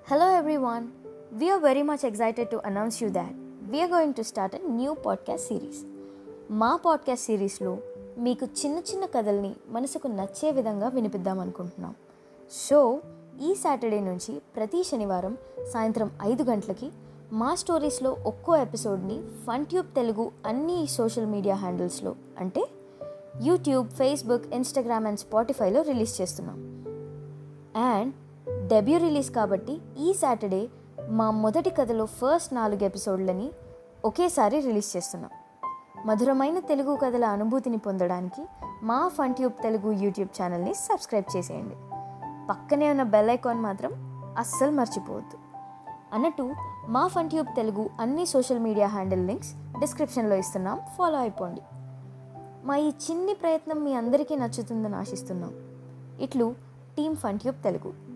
Hello everyone. We are very much excited to announce you that we are going to start a new podcast series. మా podcast సిరీస్లో మీకు చిన్న చిన్న కథల్ని మనసుకు నచ్చే విధంగా వినిపిద్దాం అనుకుంటున్నాం సో ఈ సాటర్డే నుంచి ప్రతి శనివారం సాయంత్రం ఐదు గంటలకి మా స్టోరీస్లో ఒక్కో ఎపిసోడ్ని ఫన్ ట్యూబ్ తెలుగు అన్ని సోషల్ మీడియా హ్యాండిల్స్లో అంటే యూట్యూబ్ ఫేస్బుక్ ఇన్స్టాగ్రామ్ అండ్ స్పాటిఫైలో రిలీజ్ చేస్తున్నాం అండ్ డెబ్యూ రిలీజ్ కాబట్టి ఈ సాటర్డే మా మొదటి కథలో ఫస్ట్ నాలుగు ఎపిసోడ్లని ఒకేసారి రిలీజ్ చేస్తున్నాం మధురమైన తెలుగు కథల అనుభూతిని పొందడానికి మా ఫన్ ట్యూబ్ తెలుగు యూట్యూబ్ ఛానల్ని సబ్స్క్రైబ్ చేసేయండి పక్కనే ఉన్న బెల్ ఐకాన్ మాత్రం అస్సలు మర్చిపోవద్దు అన్నట్టు మా ఫన్ ట్యూబ్ తెలుగు అన్ని సోషల్ మీడియా హ్యాండిల్ లింక్స్ డిస్క్రిప్షన్లో ఇస్తున్నాం ఫాలో అయిపోండి మా ఈ చిన్ని ప్రయత్నం మీ అందరికీ నచ్చుతుందని ఆశిస్తున్నాం ఇట్లు టీమ్ ఫన్ ట్యూబ్ తెలుగు